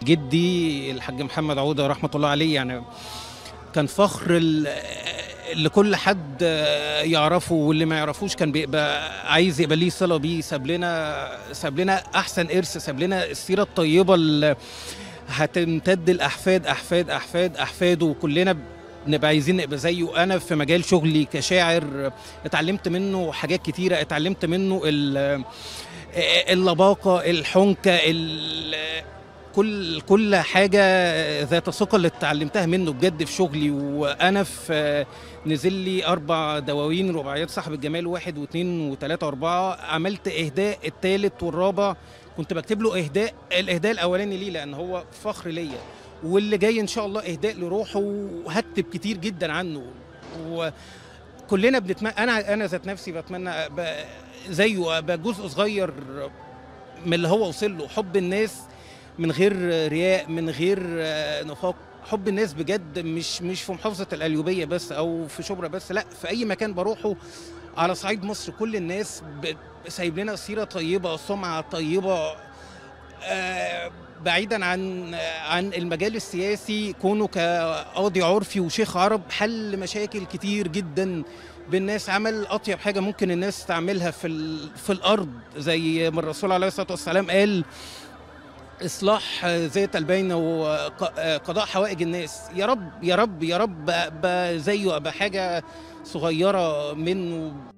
جدي الحاج محمد عوده رحمه الله عليه يعني كان فخر ال- لكل حد يعرفه واللي ما يعرفوش كان بيبقى عايز يبقى ليه صله بيه ساب لنا ساب لنا احسن ارث ساب لنا السيره الطيبه اللي هتمتد الاحفاد احفاد احفاد احفاده وكلنا نبقى عايزين نبقى زيه انا في مجال شغلي كشاعر اتعلمت منه حاجات كتيره اتعلمت منه ال- اللباقه الحنكه ال- كل كل حاجه ذات ثقه اللي اتعلمتها منه بجد في شغلي وانا في نزل لي اربع دواوين رباعيات صاحب الجمال واحد واثنين وثلاثه واربعه عملت اهداء الثالث والرابع كنت بكتب له اهداء الاهداء الاولاني ليه لان هو فخر ليا واللي جاي ان شاء الله اهداء لروحه وهكتب كتير جدا عنه وكلنا بنتمنى انا انا ذات نفسي بتمنى ابقى زيه ابقى جزء صغير من اللي هو وصل له حب الناس من غير رياء من غير آه، نفاق حب الناس بجد مش مش في محافظه القليوبيه بس او في شبرا بس لا في اي مكان بروحه على صعيد مصر كل الناس ب- سايب لنا سيره طيبه سمعه طيبه آه، بعيدا عن عن المجال السياسي كونه كقاضي عرفي وشيخ عرب حل مشاكل كتير جدا بالناس عمل اطيب حاجه ممكن الناس تعملها في ال- في الارض زي ما الرسول عليه الصلاه والسلام قال اصلاح ذات البين وقضاء حوائج الناس يا رب يا رب يا رب ابقى زيه ابقى حاجه صغيره منه